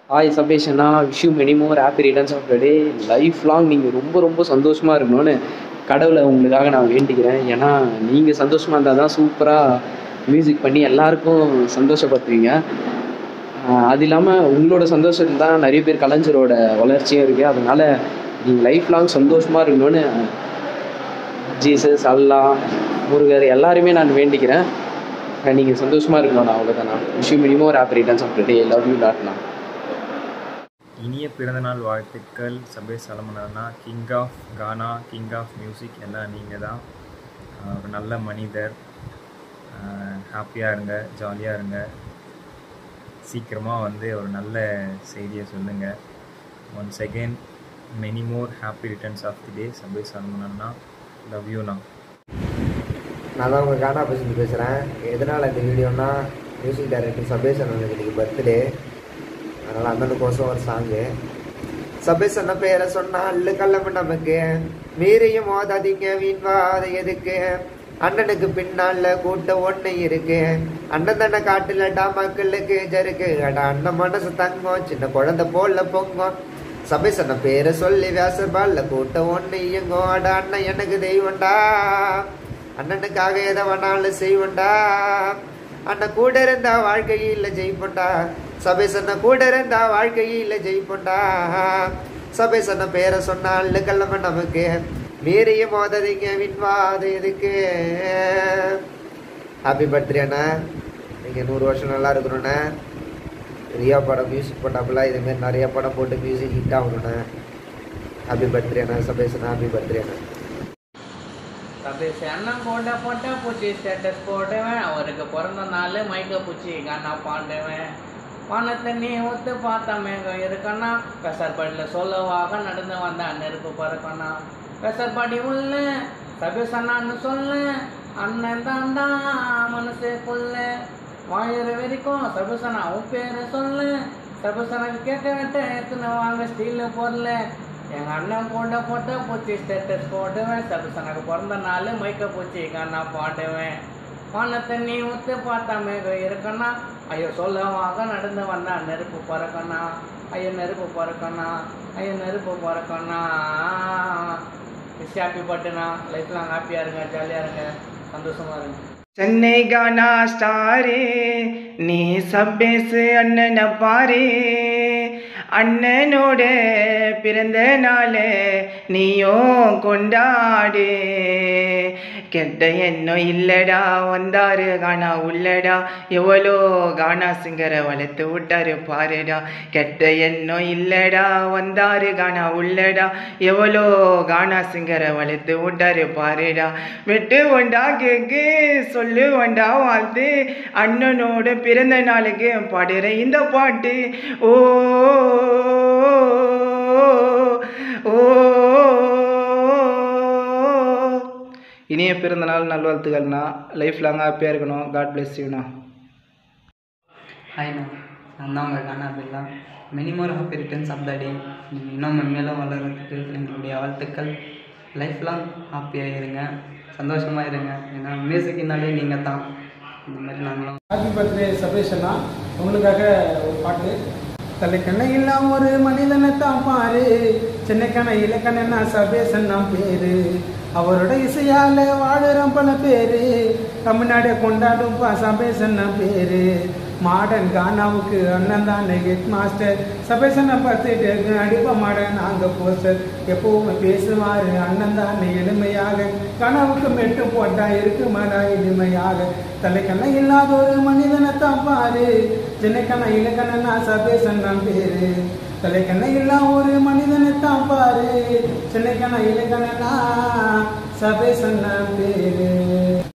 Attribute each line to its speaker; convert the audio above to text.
Speaker 1: hi சபேஷனா wish you many more happy returns of the day life long நீங்கள் ரொம்ப ரொம்ப சந்தோஷமாக இருக்கணும்னு கடவுளை உங்களுக்காக நான் வேண்டிக்கிறேன் ஏன்னா நீங்கள் சந்தோஷமாக இருந்தால் தான் சூப்பராக மியூசிக் பண்ணி எல்லாருக்கும் சந்தோஷப்படுத்துவீங்க ஆஹ் அது இல்லாமல் உங்களோட சந்தோஷத்தில் தான் நிறைய பேர் கலைஞரோட வளர்ச்சியும் இருக்குது அதனால நீங்கள் லைஃப் லாங் சந்தோஷமாக இருக்கணும்னு ஜீசஸ் அல்லா முருகர் எல்லாருமே நான் வேண்டிக்கிறேன் நீங்கள் சந்தோஷமாக இருக்கணும் நான் அவ்வளோதான் நான் விஷ் யூ மினிமம் ஒரு happy returns of the day love you lot நான்
Speaker 2: இனிய பிறந்தநாள் வாழ்த்துக்கள் சபே சலமனா king of gana king of music எல்லாம் நீங்கள் தான் ஆஹ் ஒரு நல்ல மனிதர் ஹாப்பியாக இருங்க ஜாலியாக இருங்க சீக்கிரமாக வந்து ஒரு நல்ல செய்தியை சொல்லுங்கள் one second many more happy returns of the day சபே சலமனா லவ் யூண்ணா
Speaker 3: நான் தான் உங்கள் கானா பேசிட்டு பேசுகிறேன் எதனால் இந்த வீடியோனா மியூசிக் டைரக்டர் சபேஷ் அண்ணனுக்கு இன்றைக்கி பர்த்டே அதனால் அண்ணனுக்கோசம் ஒரு சாங்கு சபேஷ் அண்ணன் பேரை சொன்னா அல்லு கல்லம நமக்கு மீறியும் மோதாதீங்க வீண்வாத எதுக்கு அண்ணனுக்கு பின்னால கூட்டம் ஒண்ணு இருக்கு அண்ணன் தானே காட்டுலடா மக்களுக்கு ஜருக்கு அடா அண்ணன் மனசு தங்கம் சின்ன குழந்தை போல பொங்கும் சபேஷ் அண்ணன் பேரை சொல்லி வியாசபால்ல கூட்டம் ஒண்ணு இயங்கும் அடா அண்ணன் எனக்கு தெய்வம்டா அண்ணனுக்காக எதை வேணாலும் செய்வோண்டா அண்ணன் கூட இருந்தா வாழ்க்கையில் ஜெயிப்போண்டா சபேஷ் அண்ணன் கூட இருந்தா வாழ்க்கையில் ஜெயிப்போண்டா சபேஷ் அண்ணன் பேரை சொன்னால் கல்லம நமக்கு மீறிய மோததிங்க விண்வாது எதுக்கு ஹாப்பி பர்த்டே அண்ணா நீங்கள் நூறு வருஷம் நல்லா இருக்கணுண்ணே ரியா படம் மியூசிக் போட்டாப்புல இதுமாரி நிறைய படம் போட்டு மியூசிக் ஹிட் ஆகணுண்ணே ஹாப்பி பர்த்டே அண்ணா சபேஷ் அண்ணா ஹாப்பி பர்த்டே அண்ணா
Speaker 4: சபேஷ் அண்ணன் போட்ட போட்ட பூச்சி ஸ்டேட்டஸ் போடுவேன் அவருக்கு பிறந்த நாள் மைக்க பூச்சி கண்ணா பாண்டுவேன் வானத்தை நீ ஒத்து பார்த்த மேகம் இருக்கண்ணா கசர்படியில் சொல்லவாக நடந்து வந்த நெருப்பு பறக்கண்ணா கசர்படி உள்ள சபேஷ் அண்ணான்னு சொல்லு அண்ணன் தாண்டா மனசுக்குள்ள வாயிற வரைக்கும் சபேஷ் அண்ணா உன் பேரை சொல்லு சபேஷ் அண்ணாக்கு கேட்க விட்டு எத்தனை வாங்க ஸ்டீல் பொருள் எங்க அண்ணன் போட்ட போட்ட பூச்சி ஸ்டேட்டஸ் போடுவேன் சபசனக்கு பிறந்த நாள் மைக்க பூச்சி கண்ணா பாடுவேன் வானத்தை நீ ஊத்து பார்த்தா மேகம் இருக்கண்ணா ஐயோ சொல்லவாக நடந்து வந்தா நெருப்பு பறக்கண்ணா ஐயோ நெருப்பு பறக்கண்ணா ஐயோ நெருப்பு பறக்கண்ணா ஹாப்பி பட்டுண்ணா லைஃப் லாங் ஹாப்பியாக இருங்க ஜாலியாக இருங்க சந்தோஷமா இருங்க
Speaker 5: சென்னை கானா ஸ்டாரே நீ சப்பேசு அண்ணனை பாரு அண்ணனோட பிறந்த நாள் நீயும் கொண்டாடு கெட்ட எண்ணம் இல்லடா வந்தாரு கானா உள்ளடா எவ்வளோ கானா சிங்கரை வளர்த்து விட்டாரு பாருடா கெட்ட எண்ணம் இல்லடா வந்தாரு கானா உள்ளடா எவ்வளோ கானா சிங்கரை வளர்த்து விட்டாரு பாருடா வெட்டு ஒண்டா கேக்கு சொல்லு ஒண்டா வாழ்த்து அண்ணனோட பிறந்த நாளுக்கு பாடுற இந்த பாட்டு ஓ ஓ இனிய பிறந்தநாள் நல்வாழ்த்துக்கள்ண்ணா லைஃப் லாங்காக ஹாப்பியாக இருக்கணும் காட் பிளெஸ் யூண்ணா
Speaker 6: ஹாய்ண்ணா நான் தான் உங்கள் Gana Billa many more happy returns of the day நீங்கள் இன்னும் மென்மேலும் வளர்கிறதுக்கு எங்களுடைய வாழ்த்துக்கள் லைஃப் லாங் ஹாப்பியாக இருங்க சந்தோஷமாக இருங்க ஏன்னா மியூசிக்னாலே நீங்கள் தான் இந்த மாதிரி நாங்களும்
Speaker 7: ஹாப்பி பர்த்டே சபேஷ் அண்ணா உங்களுக்காக ஒரு பாட்டு தலைக்கண்ணை இல்லாம ஒரு மனிதனை தான் பாரு சென்னைக்கான இலக்கணன்னா சபேசன் நான் பேரு அவரோட இசையால வாழுறோம் பல பேரு தமிழ்நாடை கொண்டாடும் பா சபேசன் பேரு மாடர்ன் கானாவுக்கு அண்ணன் தான் ஹெட் மாஸ்டர் சபேசனை பார்த்துட்டு அடிப்ப மாடன் நாங்க போஸ்டர் எப்பவுமே பேசுவாரு அண்ணன் தான் எளிமையாக கனவுக்கு மெட்டு போட்டா இருக்குமாடா எளிமையாக தலைக்கண்ணை இல்லாத ஒரு மனிதனை தான் பாரு சின்னக்கண்ணா இலக்கண்ணா சபேசன் தான் பேரு தலைக்கண்ணை இல்லா ஒரு மனிதனை தான் பாரு சின்னக்கண்ணா இலக்கண்ணா சபேசன் தான் பேரு